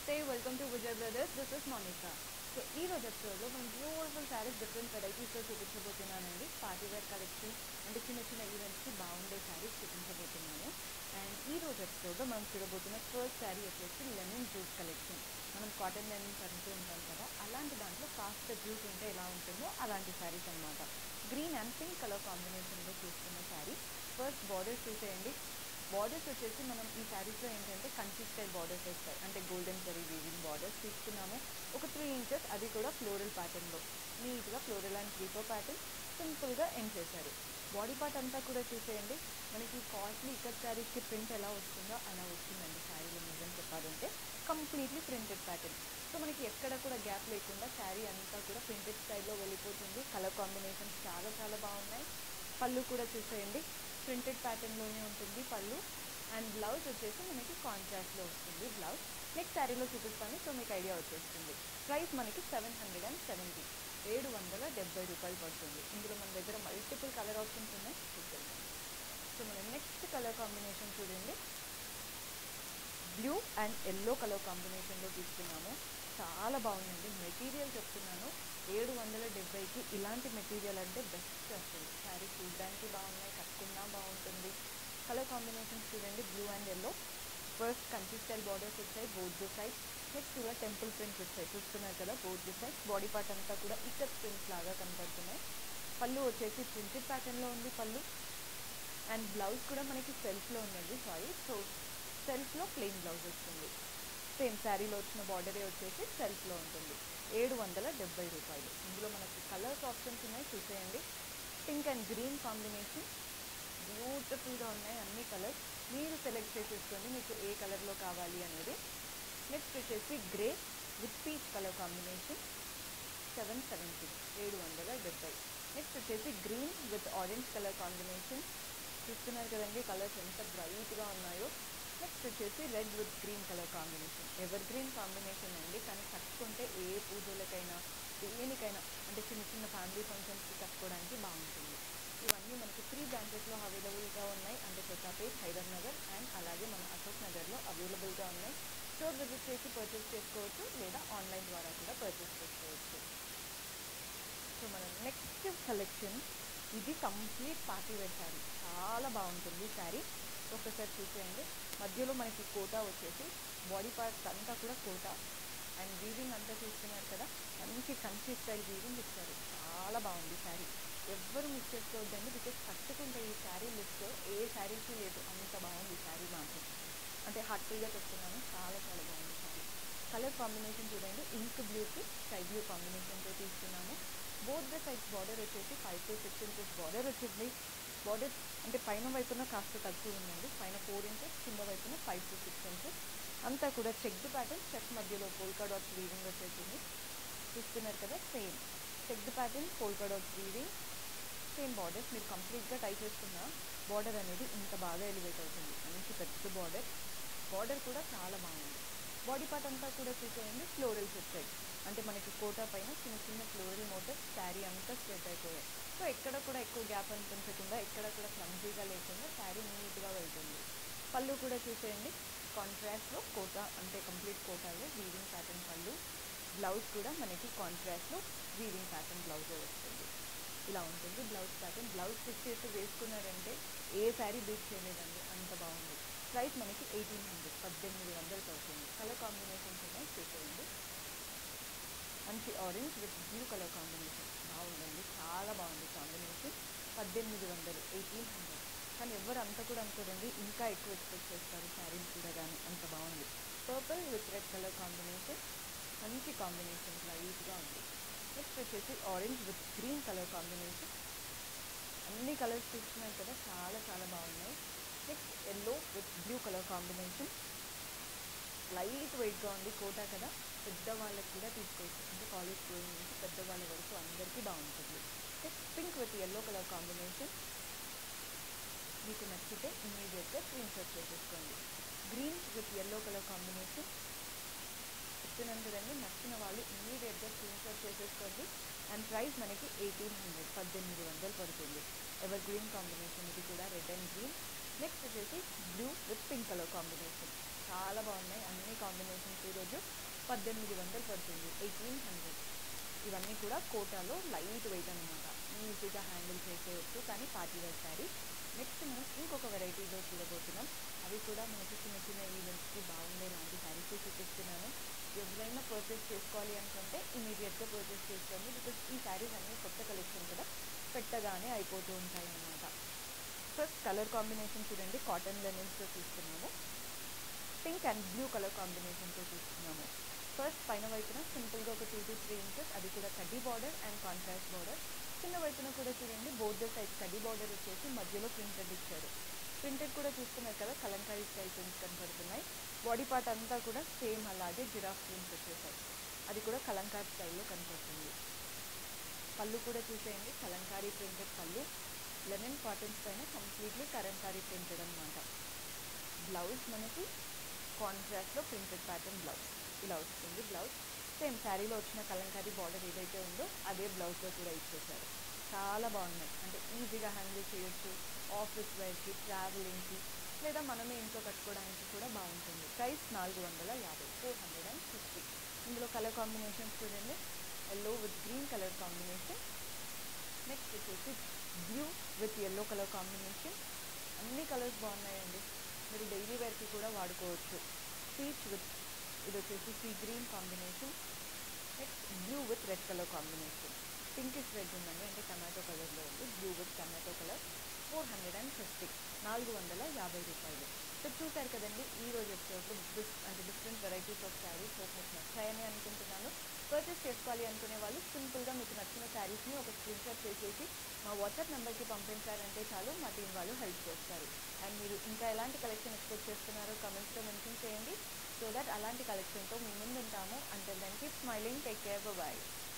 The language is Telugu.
నమస్తే welcome to Vijay brothers this is Monika so ఈ రోజు ఎపిసోడ్లో మనం బ్యూటిఫుల్ శారీస్ డిఫరెంట్ వెరైటీస్తో చూపించబోతున్నానండి పార్టీ వేర్ కలెక్షన్ అంటే చిన్న చిన్న ఈవెంట్స్కి బాగుండే శారీస్ చూపించబోతున్నాను అండ్ ఈ రోజు ఎపిసోడ్లో మనం చూడబోతున్న ఫస్ట్ శారీ వచ్చేసి లెమన్ జ్యూస్ కలెక్షన్ మనం కాటన్ లెమన్స్ అంటూ ఉంటాం కదా అలాంటి దాంట్లో కాస్త జ్యూస్ ఉంటే ఎలా ఉంటుందో అలాంటి శారీస్ అన్నమాట గ్రీన్ అండ్ పింక్ కలర్ కాంబినేషన్లో చూస్తున్న శారీ ఫస్ట్ బార్డర్స్ చూసేయండి బార్డర్స్ వచ్చేసి మనం ఈ శారీస్లో ఏంటంటే కంచి స్టైల్ బార్డర్స్ వస్తాయి అంటే గోల్డెన్ కరీ వీవింగ్ బార్డర్స్ తీసుకున్నాము ఒక త్రీ ఇంచెస్ అది కూడా ఫ్లోరల్ ప్యాటర్న్లో నీట్గా ఫ్లోరల్ అండ్ క్రీపర్ ప్యాటర్న్ సింపుల్గా ఎండ్ చేశారు బాడీ పార్ట్ అంతా కూడా చూసేయండి మనకి కాస్ట్లీ ఇక్కత్ శారీస్కి ప్రింట్ ఎలా వస్తుందో అలా వస్తుందండి శారీలో నిజం చెప్పాలంటే కంప్లీట్లీ ప్రింటెడ్ ప్యాటర్న్ సో మనకి ఎక్కడ కూడా గ్యాప్ లేకుండా శారీ అంతా కూడా ప్రింటెడ్ స్టైల్లో వెళ్ళిపోతుంది కలర్ కాంబినేషన్స్ చాలా చాలా బాగున్నాయి పళ్ళు కూడా చూసేయండి ప్రింటెడ్ ప్యాటర్న్లోనే ఉంటుంది పళ్ళు అండ్ బ్లౌజ్ వచ్చేసి మనకి కాంట్రాస్ట్లో వస్తుంది బ్లౌజ్ నెక్స్ట్ శారీలో చూపిస్తాను సో మీకు ఐడియా వచ్చేస్తుంది ప్రైస్ మనకి సెవెన్ హండ్రెడ్ అండ్ సెవెంటీ ఏడు వందల డెబ్బై రూపాయలు పడుతుంది ఇందులో మన దగ్గర మల్టిపుల్ కలర్ ఆప్షన్స్ ఉన్నాయి చూద్దాం సో మనం నెక్స్ట్ కలర్ కాంబినేషన్ చూడండి బ్లూ అండ్ ఎల్లో కలర్ కాంబినేషన్లో తీసుకున్నాము చాలా బాగుందండి మెటీరియల్ చెప్తున్నాను ఏడు వందల డెబ్బైకి ఇలాంటి మెటీరియల్ అంటే బెస్ట్ అసలు శారీ చూడడానికి బాగున్నాయి కట్టుకున్నా బాగుంటుంది కలర్ కాంబినేషన్స్ చూడండి blue and yellow first Kanchi style borders వచ్చాయి బోత్ ది సైడ్ నెక్స్ట్ కూడా టెంపుల్ ప్రింట్స్ వచ్చాయి చూస్తున్నారు కదా both the side body part అంతా కూడా ఇకత్ ప్రింట్స్ లాగా కనపడుతున్నాయి పళ్ళు వచ్చేసి ప్రింటెడ్ ప్యాటర్న్లో ఉంది పళ్ళు అండ్ బ్లౌజ్ కూడా మనకి సెల్ఫ్లో ఉందండి సారీ సో సెల్ఫ్లో ప్లెయిన్ బ్లౌజ్ వస్తుంది సేమ్ శారీలో వచ్చిన బార్డరే వచ్చేసి సెల్ఫ్లో ఉంటుంది ఏడు వందల డెబ్బై రూపాయలు ఇందులో మనకి కలర్స్ ఆప్షన్స్ ఉన్నాయి చూసేయండి పింక్ అండ్ గ్రీన్ కాంబినేషన్ బ్యూటిఫుల్గా ఉన్నాయి అన్ని కలర్స్ మీరు సెలెక్ట్ చేసేసుకోండి మీకు ఏ కలర్లో కావాలి అనేది నెక్స్ట్ వచ్చేసి grey with peach colour combination seven seventy ఏడు వందల డెబ్బై నెక్స్ట్ వచ్చేసి green with orange colour combination చూస్తున్నారు కదండి కలర్స్ ఎంత బ్రైట్గా ఉన్నాయో నెక్స్ట్ వచ్చేసి red with green colour combination evergreen combination అండి కానీ కట్టుకుంటే ఏ పూజలకైనా దేనికైనా అంటే చిన్న చిన్న ఫ్యామిలీ ఫంక్షన్స్కి కట్టుకోవడానికి బాగుంటుంది ఇవన్నీ మనకి త్రీ బ్రాంచెస్లో అవైలబుల్గా ఉన్నాయి అంటే కొత్తపేట్ హైదర్ నగర్ అండ్ అలాగే మన అశోక్ నగర్లో అవైలబుల్గా ఉన్నాయి స్టోర్ విజిట్ చేసి పర్చేస్ చేసుకోవచ్చు లేదా ఆన్లైన్ ద్వారా కూడా పర్చేస్ చేసుకోవచ్చు సో మన నెక్స్ట్ కలెక్షన్ ఇది కంప్లీట్ పార్టీ వేర్ శారీ చాలా బాగుంటుంది శారీ ఒకసారి చూసేయండి మధ్యలో మనకి కోటా వచ్చేసి బాడీ పార్ట్స్ అంతా కూడా కోటా అండ్ వీవింగ్ అంతా చూస్తున్నారు కదా మంచి కంచి స్టైల్ వీవింగ్ ఇచ్చారు చాలా బాగుంది శారీ ఎవ్వరు మిస్ చేసుకోవద్దండి బికాస్ కట్టుకుంటే ఈ శారీ లుక్ ఏ శారీకి లేదు అంత బాగుంది శారీ మాత్రం అంటే హార్ట్ఫుల్గా చెప్తున్నాను చాలా చాలా బాగుంది శారీ కలర్ కాంబినేషన్ చూడండి ఇంక్ బ్లూకి స్కై బ్లూ కాంబినేషన్తో తీసుకున్నాము బోత్ ద సైడ్స్ బార్డర్ వచ్చేసి five to six inches border వచ్చింది బార్డర్ అంటే పైన వైపున కాస్త తక్కువ ఉందండి పైన ఫోర్ ఇంచెస్ కింద వైపున ఫైవ్ టు సిక్స్ ఇంచెస్ అంతా కూడా చెక్డ్ ప్యాటర్న్ చెక్ మధ్యలో పోల్కా డాట్స్ వీవింగ్ వచ్చేసింది చూస్తున్నారు కదా same checked pattern polka dots weaving same borders మీరు కంప్లీట్గా టై చేసుకున్న బార్డర్ అనేది ఇంత బాగా ఎలివేట్ అవుతుంది మంచి పెద్ద బార్డర్ బార్డర్ కూడా చాలా బాగుంది బాడీ పార్ట్ అంతా కూడా చూసేయండి ఫ్లోరల్స్ వచ్చాయి అంటే మనకి కోటా పైన చిన్న చిన్న ఫ్లోరల్ మోటర్స్ శారీ అంతా స్ప్రెడ్ అయిపోయాయి సో ఎక్కడ కూడా ఎక్కువ గ్యాప్ అనిపించకుండా ఎక్కడ కూడా క్లమ్జీగా లేకుండా శారీ నీట్గా వెళ్తుంది పళ్ళు కూడా చూసేయండి కాంట్రాస్ట్లో కోటా అంటే కంప్లీట్ కోటాలో వీవింగ్ ప్యాటర్న్ పళ్ళు బ్లౌజ్ కూడా మనకి కాంట్రాస్ట్లో వీవింగ్ ప్యాటర్న్ బ్లౌజే వస్తుంది ఇలా ఉంటుంది బ్లౌజ్ ప్యాటర్న్ బ్లౌజ్ స్టిచ్ చేసి వేసుకున్నారంటే ఏ శారీ బీట్ చేయలేదండి అంత బాగుంది ప్రైస్ మనకి ఎయిటీన్ హండ్రెడ్ పద్దెనిమిది వందలు పడుతుంది కలర్ కాంబినేషన్స్ ఉన్నాయి చూసేయండి మంచి orange with blue colour combination బాగుందండి చాలా బాగుంది కాంబినేషన్ పద్దెనిమిది వందలు ఎయిటీన్ హండ్రెడ్ కానీ ఎవరు అంత కూడా అనుకోరండి ఇంకా ఎక్కువ ఎక్స్పెక్ట్ చేస్తారు శారీని చూడగానే అంత బాగుంది purple with red colour combination మంచి కాంబినేషన్ లైట్గా ఉంది నెక్స్ట్ వచ్చేసి orange with green colour combination అన్ని కలర్స్ చూస్తున్నాయి కదా చాలా చాలా బాగున్నాయి next yellow with blue colour combination light వెయిట్గా ఉంది కోటా కదా పెద్దవాళ్ళకి కూడా తీసుకోవచ్చు అంటే కాలేజ్ గోయింగ్ నుంచి పెద్దవాళ్ళ వరకు అందరికీ బాగుంటుంది next pink with yellow colour combination మీకు నచ్చితే ఇమీడియట్గా స్క్రీన్ షాట్ చేసేసుకోండి green with yellow colour combination చెప్తున్నాను కదండి నచ్చిన వాళ్ళు ఇమీడియట్గా స్క్రీన్ షాట్ చేసేసుకోండి అండ్ ప్రైస్ మనకి ఎయిటీన్ హండ్రెడ్ పద్దెనిమిది వందలు పడుతుంది ఎవర్ గ్రీన్ కాంబినేషన్ ఇది కూడా రెడ్ అండ్ గ్రీన్ నెక్స్ట్ వచ్చేసి blue with pink colour combination చాలా బాగున్నాయి అన్ని కాంబినేషన్స్ ఈరోజు పద్దెనిమిది వందలు పడుతుంది ఎయిటీన్ హండ్రెడ్ ఇవన్నీ కూడా కోటాలో లైట్ వెయిట్ అనమాట ఈజీగా హ్యాండిల్ చేసేయచ్చు కానీ పార్టీ వేర్ శారీ నెక్స్ట్ మనం ఇంకొక వెరైటీలో చూడబోతున్నాం అవి కూడా మనకి చిన్న చిన్న ఈవెంట్స్కి బాగుండే లాంటి శారీస్ చూపిస్తున్నాను ఎవరైనా పర్చేస్ చేసుకోవాలి అనుకుంటే ఇమీడియట్గా పర్చేస్ చేసుకోండి బికాస్ ఈ శారీస్ అన్నీ కొత్త కలెక్షన్ కదా పెట్టగానే అయిపోతూ ఉంటాయి అన్నమాట ఫస్ట్ కలర్ కాంబినేషన్ చూడండి కాటన్ లెనిన్స్తో చూస్తున్నాము పింక్ అండ్ బ్లూ కలర్ కాంబినేషన్తో చూస్తున్నాము ఫస్ట్ పైన వైపున సింపుల్గా ఒక టూ టు త్రీ ఇంచెస్ అది కూడా కడ్డీ బార్డర్ అండ్ కాంట్రాస్ట్ బార్డర్ కింద వైపున కూడా చూడండి బోర్డ్ సైజ్ కడ్డీ బార్డర్ వచ్చేసి మధ్యలో ప్రింటెడ్ ఇచ్చారు ప్రింటెడ్ కూడా చూస్తున్నారు కదా కలంకారీ స్టైల్ ప్రింట్స్ కనపడుతున్నాయి బాడీ పార్ట్ అంతా కూడా సేమ్ అలాగే జిరాఫ్ ప్రింట్స్ వచ్చేసాయి అది కూడా కలంకారీ స్టైల్లో కనపడుతుంది పళ్ళు కూడా చూసేయండి కలంకారీ ప్రింటెడ్ పళ్ళు లెనిన్ కాటన్స్ పైన కంప్లీట్లీ కలంకారీ ప్రింటెడ్ అనమాట బ్లౌజ్ మనకి కాంట్రాస్ట్లో ప్రింటెడ్ ప్యాటర్న్ బ్లౌజ్ ఇలా వస్తుంది బ్లౌజ్ సేమ్ శారీలో వచ్చిన కలంకారీ బార్డర్ ఏదైతే ఉందో అదే బ్లౌజ్లో కూడా ఇచ్చేసారు చాలా బాగున్నాయి అంటే ఈజీగా హ్యాండిల్ చేయొచ్చు ఆఫీస్ వేర్కి ట్రావెలింగ్కి లేదా మనమే ఇంట్లో కట్టుకోవడానికి కూడా బాగుంటుంది ప్రైస్ నాలుగు వందల యాభై ఫోర్ హండ్రెడ్ అండ్ ఫిఫ్టీ ఇందులో కలర్ కాంబినేషన్స్ చూడండి yellow with green colour combination next వచ్చేసి blue with yellow colour combination అన్ని కలర్స్ బాగున్నాయండి మీరు డైలీ వేర్కి కూడా వాడుకోవచ్చు పీచ్ విత్ ఇది వచ్చేసి sea green combination next blue with red colour combination pinkish red ఉందండి అంటే టమాటో కలర్లో ఉంది blue with tomato colour four hundred and fifty నాలుగు వందల యాభై రూపాయలు సో చూసారు కదండి ఈ రోజు ఎపిసోడ్లో డిస్ అంటే different varieties of saris hope మీకు నచ్చాయని అనుకుంటున్నాను పర్చేస్ చేసుకోవాలి అనుకునే వాళ్ళు సింపుల్గా మీకు నచ్చిన శారీస్ని ఒక స్క్రీన్ షాట్ చేసేసి మా వాట్సాప్ నెంబర్కి పంపించారంటే చాలు మా టీం వాళ్ళు హెల్ప్ చేస్తారు అండ్ మీరు ఇంకా ఎలాంటి కలెక్షన్ ఎక్స్పెక్ట్ చేస్తున్నారో కమెంట్స్లో మెన్షన్ చేయండి సో దట్ అలాంటి కలెక్షన్తో మీ ముందు ఉంటాము అంటే దానికి స్మైలింగ్ టేక్ కేర్ బాయ్